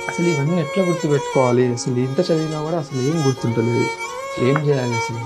అసలు ఇవన్నీ ఎట్లా గుర్తుపెట్టుకోవాలి అసలు ఇంత చదివినా కూడా అసలు ఏం గుర్తుంటలేదు ఏం చేయాలి అసలు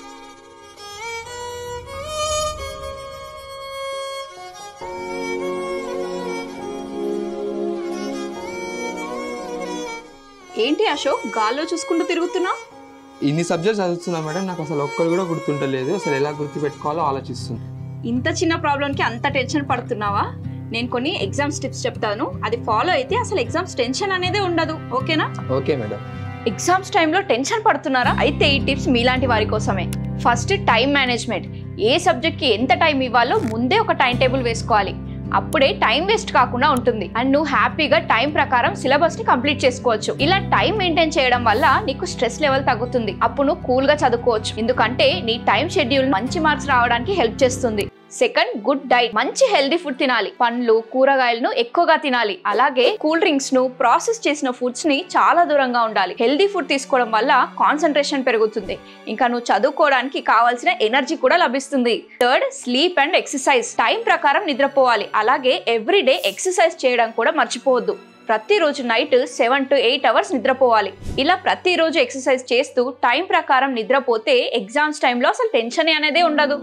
ఏంటి అశోక్ గాల్లో చూసుకుంటూ తిరుగుతున్నా ఇన్ని సబ్జెక్ట్స్ చదువుతున్నా మేడం నాకు అసలు ఒక్కరు కూడా గుర్తుంటలేదు అసలు ఎలా గుర్తుపెట్టుకోవాలో ఆలోచిస్తుంది ఇంత చిన్న ప్రాబ్లంకి అంత టెన్షన్ పడుతున్నావా నేను కొన్ని ఎగ్జామ్స్ టిప్స్ చెప్తాను అది ఫాలో అయితే అసలు ఎగ్జామ్స్ టెన్షన్ అనేదే ఉండదు ఓకేనా ఓకే మేడం ఎగ్జామ్స్ టైంలో టెన్షన్ పడుతున్నారా అయితే ఈ టిప్స్ మీలాంటి వారి కోసమే ఫస్ట్ టైం మేనేజ్మెంట్ ఏ సబ్జెక్ట్కి ఎంత టైం ఇవ్వాలో ముందే ఒక టైం టేబుల్ వేసుకోవాలి అప్పుడే టైం వేస్ట్ కాకుండా ఉంటుంది అండ్ నువ్వు హ్యాపీగా టైం ప్రకారం సిలబస్ ని కంప్లీట్ చేసుకోవచ్చు ఇలా టైం మెయింటైన్ చేయడం వల్ల నీకు స్ట్రెస్ లెవెల్ తగ్గుతుంది అప్పుడు నువ్వు కూల్ గా చదువుకోవచ్చు ఎందుకంటే నీ టైం షెడ్యూల్ మంచి మార్క్స్ రావడానికి హెల్ప్ చేస్తుంది సెకండ్ గుడ్ డైట్ మంచి హెల్దీ ఫుడ్ తినాలి పండ్లు కూరగాయలను ఎక్కువగా తినాలి అలాగే కూల్ డ్రింక్స్ ను ప్రాసెస్ చేసిన ఫుడ్స్ ని చాలా దూరంగా ఉండాలి హెల్దీ ఫుడ్ తీసుకోవడం వల్ల కాన్సన్ట్రేషన్ పెరుగుతుంది ఇంకా నువ్వు చదువుకోవడానికి కావాల్సిన ఎనర్జీ కూడా లభిస్తుంది third sleep and exercise time ప్రకారం నిద్రపోవాలి అలాగే ఎవ్రీ డే ఎక్సర్సైజ్ చేయడం కూడా మర్చిపోవద్దు ప్రతిరోజు night seven to eight hours నిద్రపోవాలి ఇలా ప్రతిరోజు ఎక్సర్సైజ్ చేస్తూ టైం ప్రకారం నిద్రపోతే ఎగ్జామ్స్ టైంలో అసలు టెన్షన్ అనేదే ఉండదు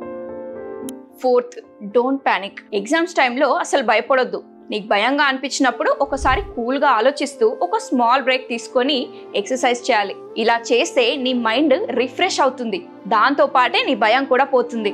ఫోర్త్ డోంట్ ప్యానిక్ ఎగ్జామ్స్ టైంలో అసలు భయపడొద్దు నీకు భయంగా అనిపించినప్పుడు ఒకసారి కూల్గా ఆలోచిస్తూ ఒక స్మాల్ బ్రేక్ తీసుకొని ఎక్సర్సైజ్ చేయాలి ఇలా చేస్తే నీ మైండ్ రిఫ్రెష్ అవుతుంది దాంతో పాటే నీ భయం కూడా పోతుంది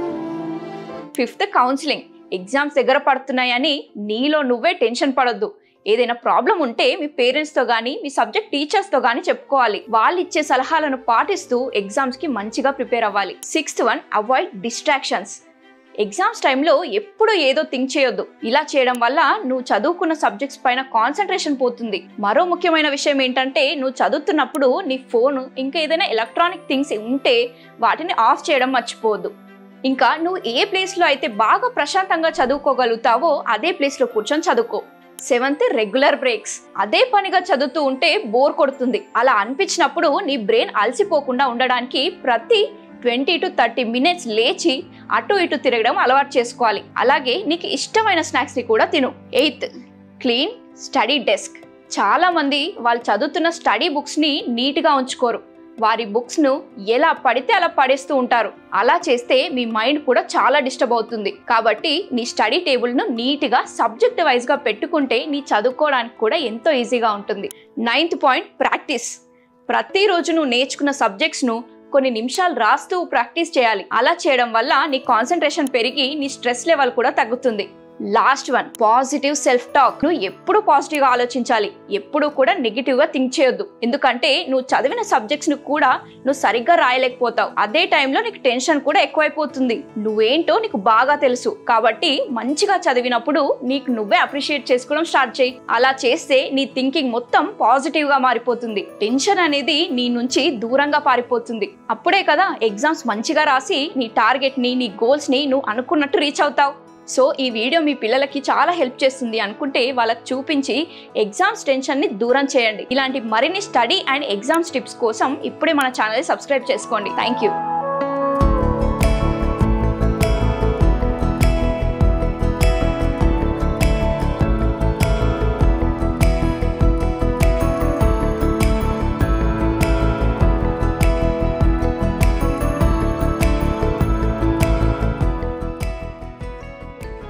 ఫిఫ్త్ కౌన్సిలింగ్ ఎగ్జామ్స్ దగ్గర పడుతున్నాయని నీలో నువ్వే టెన్షన్ పడొద్దు ఏదైనా ప్రాబ్లం ఉంటే మీ పేరెంట్స్తో కానీ మీ సబ్జెక్ట్ టీచర్స్తో కానీ చెప్పుకోవాలి వాళ్ళు ఇచ్చే సలహాలను పాటిస్తూ ఎగ్జామ్స్కి మంచిగా ప్రిపేర్ అవ్వాలి sixth one avoid distractions exams టైంలో ఎప్పుడు ఏదో థింక్ చేయొద్దు ఇలా చేయడం వల్ల నువ్వు చదువుకున్న సబ్జెక్ట్స్ పైన కాన్సన్ట్రేషన్ పోతుంది మరో ముఖ్యమైన విషయం ఏంటంటే నువ్వు చదువుతున్నప్పుడు నీ ఫోన్ ఇంకా ఏదైనా ఎలక్ట్రానిక్ థింగ్స్ ఉంటే వాటిని ఆఫ్ చేయడం మర్చిపోవద్దు ఇంకా నువ్వు ఏ ప్లేస్లో అయితే బాగా ప్రశాంతంగా చదువుకోగలుగుతావో అదే ప్లేస్లో కూర్చొని చదువుకో సెవెంత్ రెగ్యులర్ బ్రేక్స్ అదే పనిగా చదువుతూ ఉంటే బోర్ కొడుతుంది అలా అనిపించినప్పుడు నీ బ్రెయిన్ అలసిపోకుండా ఉండడానికి ప్రతి ట్వంటీ టు థర్టీ మినిట్స్ లేచి అటు ఇటు తిరగడం అలవాటు చేసుకోవాలి అలాగే నీకు ఇష్టమైన స్నాక్స్ని కూడా తిను ఎయిత్ క్లీన్ స్టడీ డెస్క్ చాలా మంది వాళ్ళు చదువుతున్న స్టడీ బుక్స్ని నీట్గా ఉంచుకోరు వారి బుక్స్ను ఎలా పడితే అలా పడేస్తూ ఉంటారు అలా చేస్తే మీ మైండ్ కూడా చాలా డిస్టర్బ్ అవుతుంది కాబట్టి నీ స్టడీ టేబుల్ను నీట్గా సబ్జెక్ట్ వైజ్గా పెట్టుకుంటే నీ చదువుకోవడానికి కూడా ఎంతో ఈజీగా ఉంటుంది నైన్త్ పాయింట్ ప్రాక్టీస్ ప్రతిరోజు నువ్వు నేర్చుకున్న సబ్జెక్ట్స్ను కొన్ని నిమిషాలు రాస్తూ ప్రాక్టీస్ చేయాలి అలా చేయడం వల్ల నీ కాన్సన్ట్రేషన్ పెరిగి నీ స్ట్రెస్ లెవెల్ కూడా తగ్గుతుంది last one positive self talk నువ్వు ఎప్పుడు పాజిటివ్గా ఆలోచించాలి ఎప్పుడు కూడా నెగిటివ్గా థింక్ చేయొద్దు ఎందుకంటే నువ్వు చదివిన సబ్జెక్ట్స్ ను కూడా నువ్వు సరిగ్గా రాయలేకపోతావు అదే టైంలో నీకు టెన్షన్ కూడా ఎక్కువైపోతుంది నువ్వేంటో నీకు బాగా తెలుసు కాబట్టి మంచిగా చదివినప్పుడు నీకు నువ్వే అప్రిషియేట్ చేసుకోవడం స్టార్ట్ చేయి అలా చేస్తే నీ థింకింగ్ మొత్తం పాజిటివ్ గా మారిపోతుంది టెన్షన్ అనేది నీ నుంచి దూరంగా పారిపోతుంది అప్పుడే కదా ఎగ్జామ్స్ మంచిగా రాసి నీ టార్గెట్ ని నీ గోల్స్ ని నువ్వు అనుకున్నట్టు రీచ్ అవుతావు సో ఈ వీడియో మీ పిల్లలకి చాలా హెల్ప్ చేస్తుంది అనుకుంటే వాళ్ళకి చూపించి ఎగ్జామ్స్ టెన్షన్ని దూరం చేయండి ఇలాంటి మరిన్ని స్టడీ అండ్ ఎగ్జామ్స్ టిప్స్ కోసం ఇప్పుడే మన ఛానల్ సబ్స్క్రైబ్ చేసుకోండి థ్యాంక్ యూ